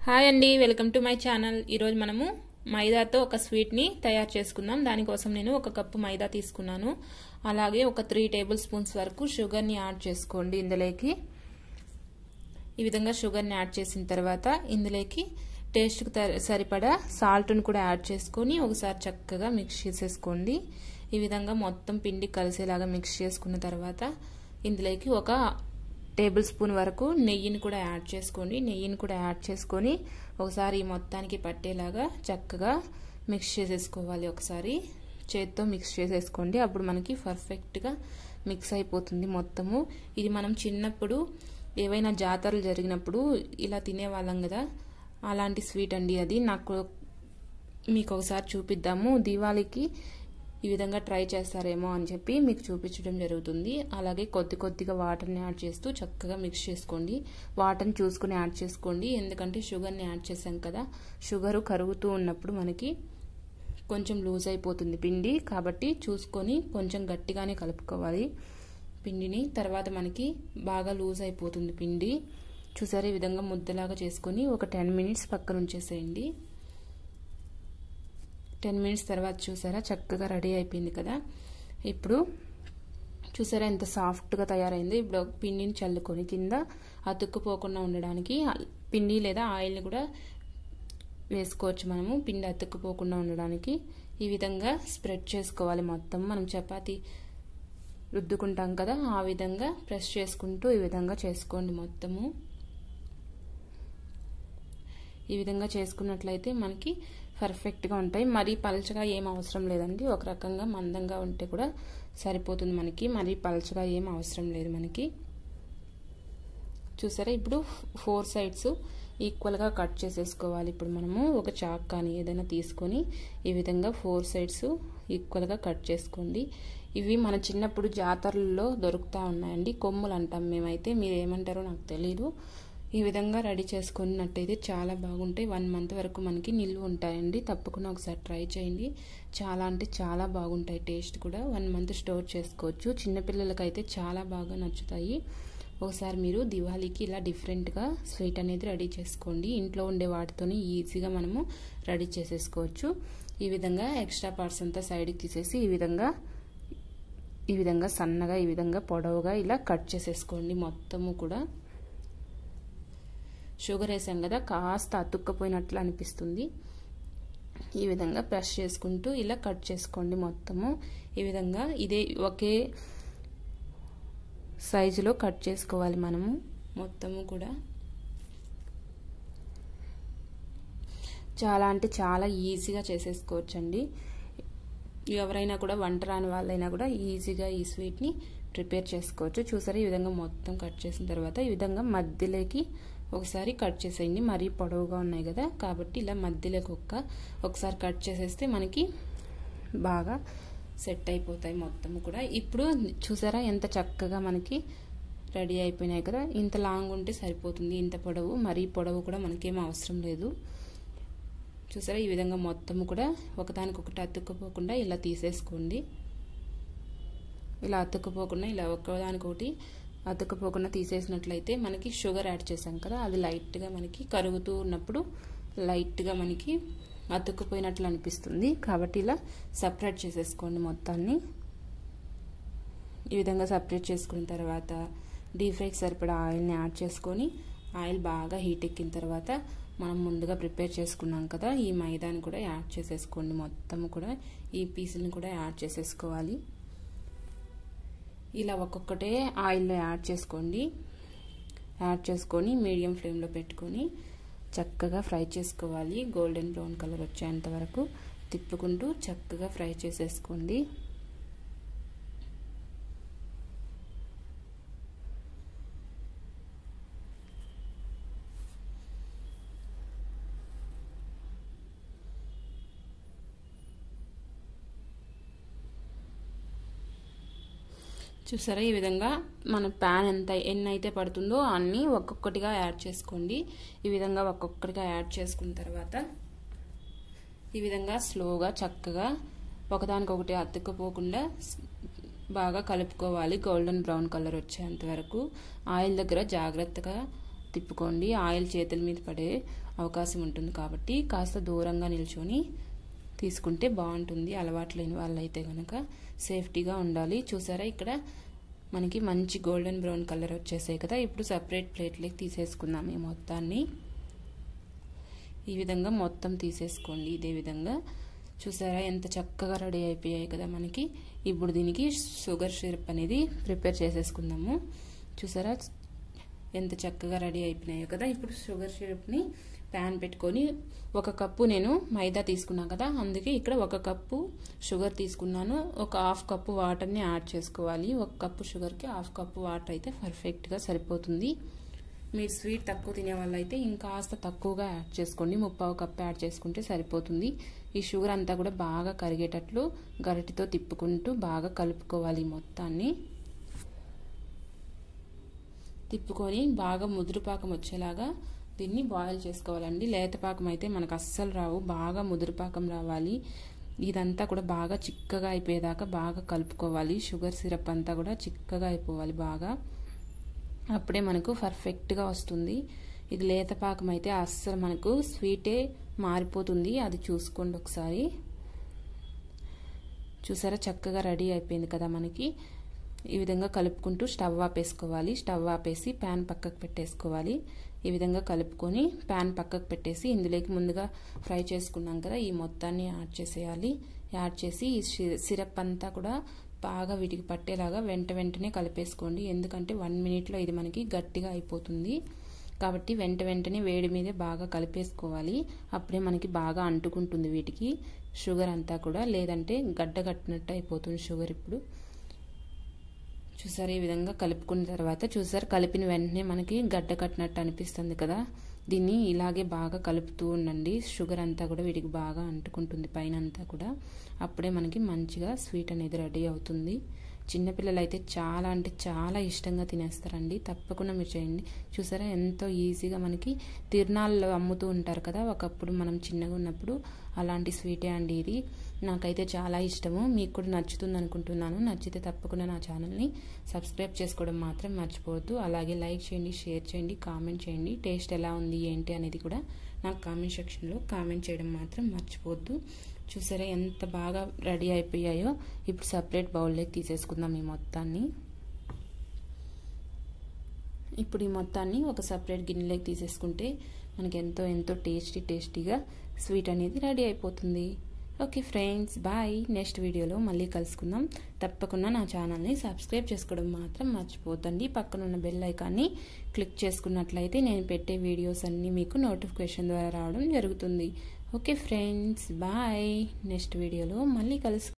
hi అండి welcome to my channel ఈరోజు మనము మైదాతో ఒక స్వీట్ని తయారు చేసుకుందాం దానికోసం నేను ఒక కప్పు మైదా తీసుకున్నాను అలాగే ఒక త్రీ టేబుల్ స్పూన్స్ వరకు షుగర్ని యాడ్ చేసుకోండి ఇందులోకి ఈ విధంగా షుగర్ని యాడ్ చేసిన తర్వాత ఇందులోకి టేస్ట్కి సరిపడా సాల్ట్ని కూడా యాడ్ చేసుకొని ఒకసారి చక్కగా మిక్స్ చేసేసుకోండి ఈ విధంగా మొత్తం పిండి కలిసేలాగా మిక్స్ చేసుకున్న తర్వాత ఇందులోకి ఒక టేబుల్ స్పూన్ వరకు నెయ్యిని కూడా యాడ్ చేసుకోండి నెయ్యిని కూడా యాడ్ చేసుకొని ఒకసారి ఈ మొత్తానికి పట్టేలాగా చక్కగా మిక్స్ చేసేసుకోవాలి ఒకసారి చేత్తో మిక్స్ చేసేసుకోండి అప్పుడు మనకి పర్ఫెక్ట్గా మిక్స్ అయిపోతుంది మొత్తము ఇది మనం చిన్నప్పుడు ఏవైనా జాతరలు జరిగినప్పుడు ఇలా తినేవాళ్ళం కదా అలాంటి స్వీట్ అండి అది నాకు మీకు ఒకసారి చూపిద్దాము దీవాళికి ఈ విధంగా ట్రై చేస్తారేమో అని చెప్పి మీకు చూపించడం జరుగుతుంది అలాగే కొద్ది కొద్దిగా వాటర్ని యాడ్ చేస్తూ చక్కగా మిక్స్ చేసుకోండి వాటర్ని చూసుకుని యాడ్ చేసుకోండి ఎందుకంటే షుగర్ని యాడ్ చేసాం కదా షుగరు కరుగుతూ ఉన్నప్పుడు మనకి కొంచెం లూజ్ అయిపోతుంది పిండి కాబట్టి చూసుకొని కొంచెం గట్టిగానే కలుపుకోవాలి పిండిని తర్వాత మనకి బాగా లూజ్ అయిపోతుంది పిండి చూసారా ఈ విధంగా ముద్దలాగా చేసుకొని ఒక టెన్ మినిట్స్ పక్కన ఉంచేసేయండి టెన్ మినిట్స్ తర్వాత చూసారా చక్కగా రెడీ అయిపోయింది కదా ఇప్పుడు చూసారా ఎంత సాఫ్ట్గా తయారైంది ఇప్పుడు పిండిని చల్లుకొని కింద అతుక్కుపోకుండా ఉండడానికి పిండి లేదా ఆయిల్ని కూడా వేసుకోవచ్చు మనము పిండి అతుక్కుపోకుండా ఉండడానికి ఈ విధంగా స్ప్రెడ్ చేసుకోవాలి మొత్తం మనం చపాతి రుద్దుకుంటాం కదా ఆ విధంగా ప్రెస్ చేసుకుంటూ ఈ విధంగా చేసుకోండి మొత్తము ఈ విధంగా చేసుకున్నట్లయితే మనకి పర్ఫెక్ట్గా ఉంటాయి మరీ పలచగా ఏం అవసరం లేదండి ఒక రకంగా మందంగా ఉంటే కూడా సరిపోతుంది మనకి మరీ పలచగా ఏం అవసరం లేదు మనకి చూసారా ఇప్పుడు ఫోర్ సైడ్స్ ఈక్వల్గా కట్ చేసేసుకోవాలి ఇప్పుడు మనము ఒక చాక్ కానీ ఏదైనా తీసుకొని ఈ విధంగా ఫోర్ సైడ్స్ ఈక్వల్గా కట్ చేసుకోండి ఇవి మన చిన్నప్పుడు జాతరల్లో దొరుకుతూ ఉన్నాయండి కొమ్ములు అంటాం మేమైతే మీరు ఏమంటారో నాకు తెలీదు ఈ విధంగా రెడీ చేసుకున్నట్టయితే చాలా బాగుంటాయి వన్ మంత్ వరకు మనకి నిల్వ ఉంటాయండి తప్పకుండా ఒకసారి ట్రై చేయండి చాలా అంటే చాలా బాగుంటాయి టేస్ట్ కూడా వన్ మంత్ స్టోర్ చేసుకోవచ్చు చిన్నపిల్లలకైతే చాలా బాగా నచ్చుతాయి ఒకసారి మీరు దివాళీకి ఇలా డిఫరెంట్గా స్వీట్ అనేది రెడీ చేసుకోండి ఇంట్లో ఉండే వాటితోని ఈజీగా మనము రెడీ చేసేసుకోవచ్చు ఈ విధంగా ఎక్స్ట్రా పార్ట్స్ అంతా సైడ్కి తీసేసి ఈ విధంగా ఈ విధంగా సన్నగా ఈ విధంగా పొడవుగా ఇలా కట్ చేసేసుకోండి మొత్తము కూడా షుగర్ వేసాం కదా కాస్త అతుక్కపోయినట్లు అనిపిస్తుంది ఈ విధంగా ప్రెస్ చేసుకుంటూ ఇలా కట్ చేసుకోండి మొత్తము ఈ విధంగా ఇదే ఒకే సైజులో కట్ చేసుకోవాలి మనము మొత్తము కూడా చాలా అంటే చాలా ఈజీగా చేసేసుకోవచ్చండి ఎవరైనా కూడా వంట రాని వాళ్ళైనా కూడా ఈజీగా ఈ స్వీట్ని ప్రిపేర్ చేసుకోవచ్చు చూసారా ఈ విధంగా మొత్తం కట్ చేసిన తర్వాత ఈ విధంగా మధ్యలోకి ఒకసారి కట్ చేసేయండి మరీ పొడవుగా ఉన్నాయి కదా కాబట్టి ఇలా మధ్యలోకి ఒక్క ఒకసారి కట్ చేసేస్తే మనకి బాగా సెట్ అయిపోతాయి మొత్తం కూడా ఇప్పుడు చూసారా ఎంత చక్కగా మనకి రెడీ అయిపోయినాయి కదా ఇంత లాంగ్ ఉంటే సరిపోతుంది ఇంత పొడవు మరీ పొడవు కూడా మనకేం అవసరం లేదు చూసారా ఈ విధంగా మొత్తం కూడా ఒకదానికొకటి అతుక్కుపోకుండా ఇలా తీసేసుకోండి ఇలా అతుక్కుపోకుండా ఇలా ఒకదానికొకటి అతుక్కుపోకుండా తీసేసినట్లయితే మనకి షుగర్ యాడ్ చేసాం కదా అది లైట్గా మనకి కరుగుతూ ఉన్నప్పుడు లైట్గా మనకి అతుక్కుపోయినట్లు అనిపిస్తుంది కాబట్టి ఇలా సపరేట్ చేసేసుకోండి మొత్తాన్ని ఈ విధంగా సపరేట్ చేసుకున్న తర్వాత డీప్ ఫ్రైకి సరిపడా ఆయిల్ని యాడ్ చేసుకొని ఆయిల్ బాగా హీట్ ఎక్కిన తర్వాత మనం ముందుగా ప్రిపేర్ చేసుకున్నాం కదా ఈ మైదాని కూడా యాడ్ చేసేసుకోండి మొత్తం కూడా ఈ పీసులను కూడా యాడ్ చేసేసుకోవాలి ఇలా ఒక్కొక్కటే ఆయిల్లో యాడ్ చేసుకోండి యాడ్ చేసుకొని మీడియం ఫ్లేమ్లో పెట్టుకొని చక్కగా ఫ్రై చేసుకోవాలి గోల్డెన్ బ్రౌన్ కలర్ వచ్చేంత వరకు తిప్పుకుంటూ చక్కగా ఫ్రై చేసేసుకోండి చూసారా ఈ విధంగా మన ప్యాన్ ఎంత ఎన్ని అయితే పడుతుందో అన్నీ ఒక్కొక్కటిగా యాడ్ చేసుకోండి ఈ విధంగా ఒక్కొక్కటిగా యాడ్ చేసుకున్న తర్వాత ఈ విధంగా స్లోగా చక్కగా ఒకదానికొకటి అతుక్కుపోకుండా బాగా కలుపుకోవాలి గోల్డెన్ బ్రౌన్ కలర్ వచ్చేంత వరకు ఆయిల్ దగ్గర జాగ్రత్తగా తిప్పుకోండి ఆయిల్ చేతుల మీద పడే అవకాశం ఉంటుంది కాబట్టి కాస్త దూరంగా నిల్చొని తీసుకుంటే బాగుంటుంది అలవాటు లేని వాళ్ళైతే కనుక సేఫ్టీగా ఉండాలి చూసారా ఇక్కడ మనకి మంచి గోల్డెన్ బ్రౌన్ కలర్ వచ్చేసాయి కదా ఇప్పుడు సపరేట్ ప్లేట్లోకి తీసేసుకుందాం ఈ మొత్తాన్ని ఈ విధంగా మొత్తం తీసేసుకోండి ఇదే విధంగా చూసారా ఎంత చక్కగా రెడీ అయిపోయాయి కదా మనకి ఇప్పుడు దీనికి షుగర్ సిరప్ అనేది ప్రిపేర్ చేసేసుకుందాము చూసారా ఎంత చక్కగా రెడీ అయిపోయినాయో కదా ఇప్పుడు షుగర్ సిరప్ని ప్యాన్ పెట్టుకొని ఒక కప్పు నేను మైదా తీసుకున్నాను కదా అందుకే ఇక్కడ ఒక కప్పు షుగర్ తీసుకున్నాను ఒక హాఫ్ కప్పు వాటర్ని యాడ్ చేసుకోవాలి ఒక కప్పు షుగర్కి హాఫ్ కప్పు వాటర్ అయితే పర్ఫెక్ట్గా సరిపోతుంది మీరు స్వీట్ తక్కువ తినే వాళ్ళైతే ఇంకాస్త తక్కువగా యాడ్ చేసుకోండి ముప్పావు కప్పు యాడ్ చేసుకుంటే సరిపోతుంది ఈ షుగర్ అంతా కూడా బాగా కరిగేటట్లు గరిటితో తిప్పుకుంటూ బాగా కలుపుకోవాలి మొత్తాన్ని తిప్పుకొని బాగా ముదురు పాకం వచ్చేలాగా దీన్ని బాయిల్ చేసుకోవాలండి లేత పాకం అయితే మనకు అస్సలు రావు బాగా ముదురు పాకం రావాలి ఇదంతా కూడా బాగా చిక్కగా అయిపోయేదాకా బాగా కలుపుకోవాలి షుగర్ సిరప్ అంతా కూడా చిక్కగా అయిపోవాలి బాగా అప్పుడే మనకు పర్ఫెక్ట్గా వస్తుంది ఇది లేత పాకం అయితే అస్సలు మనకు స్వీటే మారిపోతుంది అది చూసుకోండి ఒకసారి చూసారా చక్కగా రెడీ అయిపోయింది కదా మనకి ఈ విధంగా కలుపుకుంటూ స్టవ్ ఆపేసుకోవాలి స్టవ్ ఆపేసి ప్యాన్ పక్కకు పెట్టేసుకోవాలి ఈ విధంగా కలుపుకొని ప్యాన్ పక్కకు పెట్టేసి ఇందులోకి ముందుగా ఫ్రై చేసుకున్నాం కదా ఈ మొత్తాన్ని యాడ్ చేసేయాలి యాడ్ చేసి ఈ సిరప్ అంతా కూడా బాగా వీటికి పట్టేలాగా వెంట వెంటనే కలిపేసుకోండి ఎందుకంటే వన్ మినిట్లో ఇది మనకి గట్టిగా అయిపోతుంది కాబట్టి వెంట వెంటనే వేడి మీదే బాగా కలిపేసుకోవాలి అప్పుడే మనకి బాగా అంటుకుంటుంది వీటికి షుగర్ అంతా కూడా లేదంటే గడ్డ కట్టినట్టు అయిపోతుంది షుగర్ ఇప్పుడు చూసారు ఈ విధంగా కలుపుకున్న తర్వాత చూసారు కలిపిన వెంటనే మనకి గడ్డ కట్టినట్టు అనిపిస్తుంది కదా దీన్ని ఇలాగే బాగా కలుపుతూ ఉండండి షుగర్ అంతా కూడా వీటికి బాగా అంటుకుంటుంది పైన అంతా కూడా అప్పుడే మనకి మంచిగా స్వీట్ అనేది రెడీ అవుతుంది చిన్నపిల్లలు అయితే చాలా అంటే చాలా ఇష్టంగా తినేస్తారండి తప్పకుండా మీరు చేయండి చూసారా ఎంతో ఈజీగా మనకి తిరునాళ్ళలో అమ్ముతూ ఉంటారు కదా ఒకప్పుడు మనం చిన్నగా ఉన్నప్పుడు అలాంటి స్వీటే అండి ఇది నాకైతే చాలా ఇష్టము మీకు కూడా నచ్చుతుంది అనుకుంటున్నాను నచ్చితే తప్పకుండా నా ఛానల్ని సబ్స్క్రైబ్ చేసుకోవడం మాత్రం మర్చిపోవద్దు అలాగే లైక్ చేయండి షేర్ చేయండి కామెంట్ చేయండి టేస్ట్ ఎలా ఉంది ఏంటి అనేది కూడా నాకు కామెంట్ సెక్షన్లో కామెంట్ చేయడం మాత్రం మర్చిపోవద్దు చూసారా ఎంత బాగా రెడీ అయిపోయాయో ఇప్పుడు సపరేట్ బౌల్లోకి తీసేసుకుందాం ఈ మొత్తాన్ని ఇప్పుడు ఈ మొత్తాన్ని ఒక సపరేట్ గిన్నెలోకి తీసేసుకుంటే మనకి ఎంతో ఎంతో టేస్టీ టేస్టీగా స్వీట్ అనేది రెడీ అయిపోతుంది ఓకే ఫ్రెండ్స్ బాయ్ నెక్స్ట్ వీడియోలో మళ్ళీ కలుసుకుందాం తప్పకుండా నా ఛానల్ని సబ్స్క్రైబ్ చేసుకోవడం మాత్రం మర్చిపోద్దండి పక్కనున్న బెల్ ఐకాన్ని క్లిక్ చేసుకున్నట్లయితే నేను పెట్టే వీడియోస్ అన్నీ మీకు నోటిఫికేషన్ ద్వారా రావడం జరుగుతుంది ఓకే ఫ్రెండ్స్ బాయ్ నెక్స్ట్ వీడియోలో మళ్ళీ కలుసు